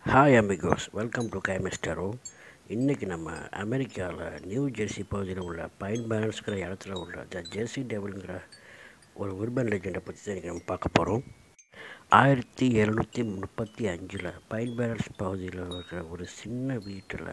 Hi amigos welcome to கைமெஸ்டரோ இன்றைக்கி நம்ம அமெரிக்காவில் நியூ ஜெர்சி பகுதியில் உள்ள பைன் பேலன்ஸ்கிற இடத்துல உள்ள த ஜெர்சி டெவலுங்கிற ஒரு உர்பன் லெஜெண்டை பற்றி தான் இன்றைக்கி நம்ம பார்க்க போகிறோம் ஆயிரத்தி எழுநூற்றி முப்பத்தி அஞ்சில் பைன் பேலன்ஸ் பகுதியில் இருக்கிற ஒரு சின்ன வீட்டில்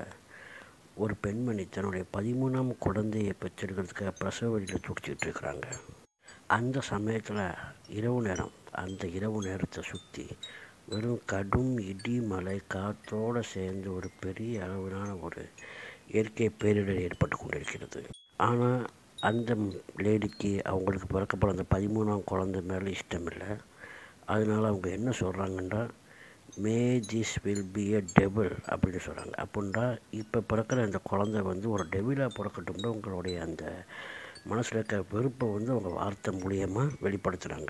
ஒரு பெண்மணி தன்னுடைய பதிமூணாம் குழந்தையை பெற்றெடுக்கிறதுக்காக பிரசவ வழியில் துடிச்சிட்டு இருக்கிறாங்க அந்த சமயத்தில் இரவு நேரம் அந்த இரவு நேரத்தை சுற்றி வெறும் கடும் இடி மழை காற்றோடு சேர்ந்து ஒரு பெரிய அளவிலான ஒரு இயற்கை பேரிடர் ஏற்பட்டு கொண்டிருக்கிறது ஆனால் அந்த லேடிக்கு அவங்களுக்கு பிறக்கப்பட அந்த பதிமூணாம் குழந்தை மேலே இஷ்டம் இல்லை அதனால் அவங்க என்ன சொல்கிறாங்கன்னா may this will be a devil அப்படின்னு சொல்கிறாங்க அப்படின்னா இப்போ பிறக்கிற அந்த குழந்தை வந்து ஒரு டெவிலாக பிறக்கட்டும்னு உங்களுடைய அந்த மனசில் இருக்க வெறுப்பை வந்து அவங்க வார்த்தை மூலியமாக வெளிப்படுத்துகிறாங்க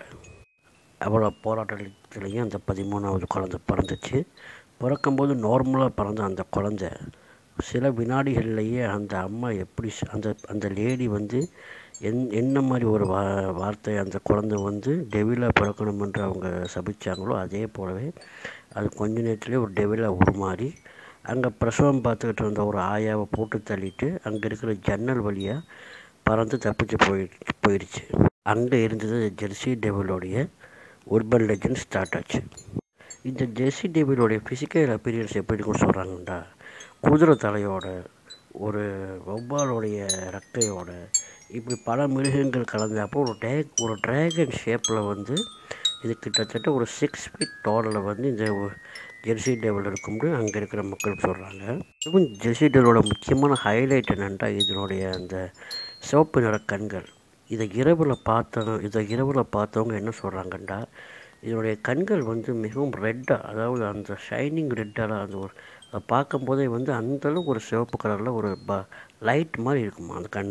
அவ்வளோ போராட்டத்துலேயும் அந்த பதிமூணாவது குழந்தை பிறந்துச்சு பிறக்கும்போது நார்மலாக பிறந்த அந்த குழந்தை சில வினாடிகள்லேயே அந்த அம்மா எப்படி அந்த அந்த லேடி வந்து என் என்ன மாதிரி ஒரு வா வார்த்தை அந்த குழந்தை வந்து டெவிலாக பிறக்கணுமென்று அவங்க சபிச்சாங்களோ அதே போலவே அது கொஞ்ச நேரத்துலேயே ஒரு டெவிலாக உருமாறி அங்கே பிரசவம் பார்த்துக்கிட்டு இருந்த ஒரு ஆயாவை போட்டு தள்ளிட்டு அங்கே இருக்கிற ஜன்னல் வழியாக பறந்து தப்பிச்சு போய் போயிடுச்சு அங்கே இருந்தது ஜெர்சி டெவிலோடைய உர்பன் லெஜண்ட் ஸ்டார்ட் ஆச்சு இந்த ஜெர்சி டேவிடோடைய ஃபிசிக்கல் அப்பீரியன்ஸ் எப்படி இருக்குன்னு சொல்கிறாங்கண்டா குதிரை தலையோட ஒரு வௌவாலோடைய ரெக்கையோட இப்படி பல மிருகங்கள் கலந்தப்போ ஒரு டே ஒரு ட்ராகன் ஷேப்பில் வந்து இது கிட்டத்தட்ட ஒரு சிக்ஸ் ஃபீட் டாலில் வந்து இந்த ஜெர்சி டேவில் இருக்கும்னு அங்கே இருக்கிற மக்கள் சொல்கிறாங்க இதுவும் ஜெர்சி டேவிலோட முக்கியமான ஹைலைட் என்னென்னா இதனுடைய அந்த சிவப்பு நிற கண்கள் இதை இரவில் பார்த்தவங்க இதை இரவில் பார்த்தவங்க என்ன சொல்கிறாங்கண்டா இதனுடைய கண்கள் வந்து மிகவும் ரெட்டாக அதாவது அந்த ஷைனிங் ரெட்டாக அந்த ஒரு அதை பார்க்கும்போதே வந்து அந்தளவுக்கு ஒரு சிவப்பு கலரில் ஒரு ப லைட் மாதிரி இருக்குமா அந்த கண்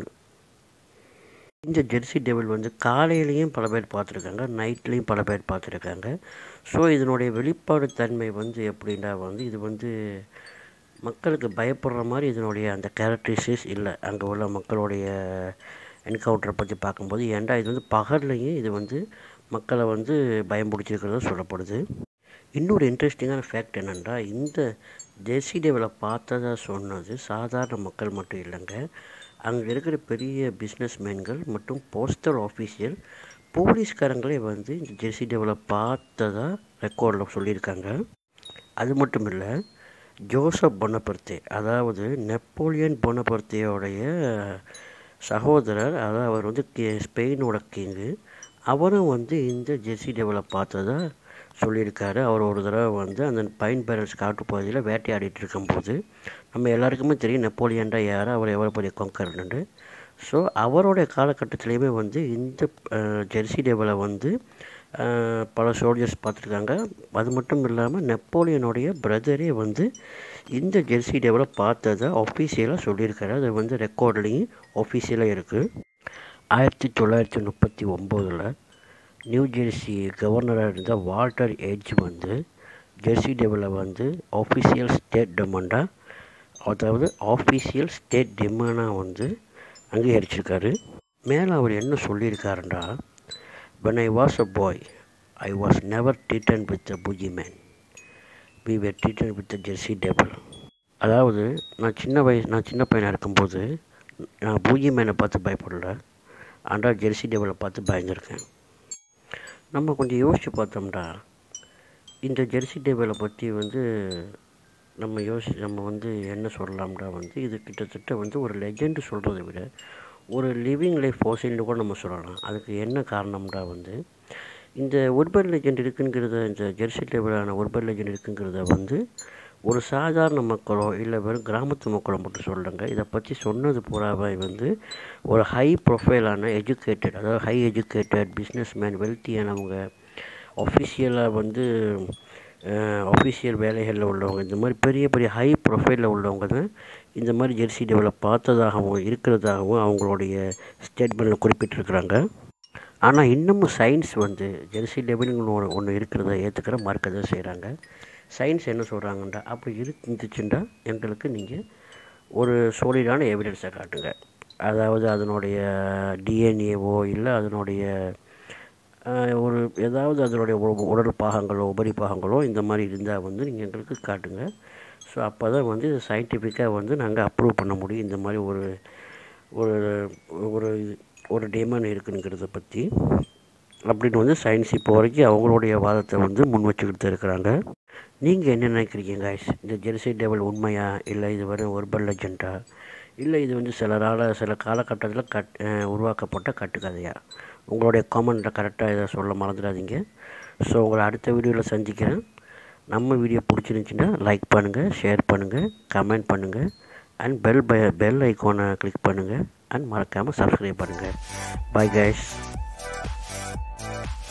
இந்த ஜெர்சி டெவில் வந்து காலையிலையும் பல பேர் பார்த்துருக்காங்க நைட்லேயும் பல பேர் பார்த்துருக்காங்க ஸோ இதனுடைய வெளிப்பாடு தன்மை வந்து எப்படின்னா வந்து இது வந்து மக்களுக்கு பயப்படுற மாதிரி இதனுடைய அந்த கேரக்டரிஸ்டிக்ஸ் இல்லை அங்கே உள்ள மக்களுடைய என்கவுண்டரை பற்றி பார்க்கும்போது ஏன்டா இது வந்து பகல்லையும் இது வந்து மக்களை வந்து பயம் பிடிச்சிருக்கிறதா சொல்லப்படுது இன்னொரு இன்ட்ரெஸ்டிங்கான ஃபேக்ட் என்னென்னா இந்த ஜெர்சி டேவில் பார்த்ததா சொன்னது சாதாரண மக்கள் மட்டும் இல்லைங்க அங்கே இருக்கிற பெரிய பிஸ்னஸ் மேன்கள் மற்றும் போஸ்டல் ஆஃபீஸியல் போலீஸ்காரங்களே வந்து இந்த ஜெர்சி டேவில் பார்த்ததா ரெக்கார்டில் சொல்லியிருக்காங்க அது மட்டும் இல்லை ஜோசப் பொனபர்த்தே அதாவது நெப்போலியன் பொனபர்த்தேயோடைய சகோதரர் அதாவது அவர் வந்து ஸ்பெயினோட கிங்கு அவரும் வந்து இந்த ஜெர்சி டெவலை பார்த்ததா சொல்லியிருக்காரு அவர் ஒரு தடவை வந்து அந்த பைன் பேரல்ஸ் காட்டுப்பகுதியில் வேட்டையாடிட்டு இருக்கும்போது நம்ம எல்லாருக்குமே தெரியும் நெப்போலியன்டா யார் அவர் எவ்வளோ பெரிய கொங்கர்னு ஸோ அவருடைய காலகட்டத்திலையுமே வந்து இந்த ஜெர்சி டெவலை வந்து பல சோல்ஜர்ஸ் பார்த்துருக்காங்க அது மட்டும் இல்லாமல் நெப்போலியனுடைய பிரதரே வந்து இந்த ஜெர்சி டேவில் பார்த்ததை ஒஃபீஷியலாக சொல்லியிருக்காரு அது வந்து ரெக்கார்ட்லேயும் ஒஃபீஷியலாக இருக்குது ஆயிரத்தி தொள்ளாயிரத்தி முப்பத்தி ஒம்போதில் நியூ ஜெர்சி கவர்னராக இருந்த வால்டர் எட்ஜ் வந்து ஜெர்சி டேவில் வந்து ஆஃபீஷியல் ஸ்டேட் டெமண்டாக அதாவது ஆஃபீஷியல் ஸ்டேட் டெமனாக வந்து அங்கீகரிச்சிருக்காரு மேலே அவர் என்ன சொல்லியிருக்காருண்டா When I was a boy, I was never treated with a boogeyman. We were treated with a Jersey devil. அதாவது நான் சின்ன வயசு நான் சின்ன பையனாக இருக்கும்போது நான் பூஜி மேனை பார்த்து பயப்படல ஆனால் ஜெர்சி டேபிளை பார்த்து பயந்துருக்கேன் நம்ம கொஞ்சம் யோசித்து பார்த்தோம்னா இந்த ஜெர்சி டேபிளை பற்றி வந்து நம்ம யோசி நம்ம வந்து என்ன சொல்லலாம்டா வந்து இது கிட்டத்தட்ட வந்து ஒரு லெஜெண்டு சொல்கிறத விட ஒரு லிவிங் லைஃப் ஃபோசில்னு கூட நம்ம சொல்லலாம் அதுக்கு என்ன காரணம்டா வந்து இந்த உர்பன் லெஜெண்ட் இருக்குங்கிறத இந்த ஜெர்சி லெவலான உர்பன் லெஜெண்ட் இருக்குங்கிறத வந்து ஒரு சாதாரண மக்களோ இல்லை வெறும் கிராமத்து மக்களோ மட்டும் சொல்லுங்க இதை பற்றி சொன்னது பூராவை வந்து ஒரு ஹை ப்ரொஃபைலான எஜுகேட்டட் அதாவது ஹை எஜுகேட்டட் பிஸ்னஸ் மேன் வெல்த்தியானவங்க ஒஃபிஷியலாக வந்து ஒஃபிஷியல் வேலைகளில் உள்ளவங்க இந்த மாதிரி பெரிய பெரிய ஹை ப்ரொஃபைலில் உள்ளவங்க தான் இந்த மாதிரி ஜெர்சி டெவலில் பார்த்ததாகவும் இருக்கிறதாகவும் அவங்களுடைய ஸ்டேட்மெண்ட்டில் குறிப்பிட்டிருக்கிறாங்க ஆனால் இன்னமும் சயின்ஸ் வந்து ஜெர்சி டெவலுங்கன்னு ஒரு ஒன்று இருக்கிறத ஏற்றுக்கிற மறுக்க தான் செய்கிறாங்க சயின்ஸ் என்ன சொல்கிறாங்கண்டா அப்படி இருந்துச்சுண்டா எங்களுக்கு நீங்கள் ஒரு சோலிடான எவிடன்ஸை காட்டுங்க அதாவது அதனுடைய டிஎன்ஏவோ இல்லை அதனுடைய ஒரு ஏதாவது அதனுடைய உ- உடல் பாகங்களோ உபரி பாகங்களோ இந்த மாதிரி இருந்தால் வந்து நீங்கள் எங்களுக்கு காட்டுங்க ஸோ அப்போ தான் வந்து இது சயின்டிஃபிக்காக வந்து நாங்கள் அப்ரூவ் பண்ண முடியும் இந்த மாதிரி ஒரு ஒரு ஒரு இது- ஒரு டேமன் இருக்குங்கிறத பற்றி அப்படின்னு வந்து சயின்ஸ் இப்போ வரைக்கும் அவங்களுடைய வாதத்தை வந்து முன் வச்சுக்கிட்டு இருக்கிறாங்க நீங்கள் என்ன நினைக்கிறீங்க guys இந்த ஜெர்சி டேபிள் உண்மையா இல்லை இது வெறும் ஒர்பல் லெஜெண்டா இல்லை இது வந்து சிலரால் சில காலகட்டத்தில் கட் அஹ் உருவாக்கப்பட்ட கட்டுக்கதையா உங்களுடைய காமெண்ட்டில் கரெக்டாக இதை சொல்ல மறந்துடாதீங்க ஸோ உங்களை அடுத்த வீடியோவில் சந்திக்கிறேன் நம்ம வீடியோ பிடிச்சிருந்துச்சின்னா லைக் பண்ணுங்கள் ஷேர் பண்ணுங்கள் கமெண்ட் பண்ணுங்கள் அண்ட் பெல் பை பெல் ஐக்கானை கிளிக் பண்ணுங்கள் அண்ட் மறக்காமல் சப்ஸ்கிரைப் பண்ணுங்கள் பை கைஸ்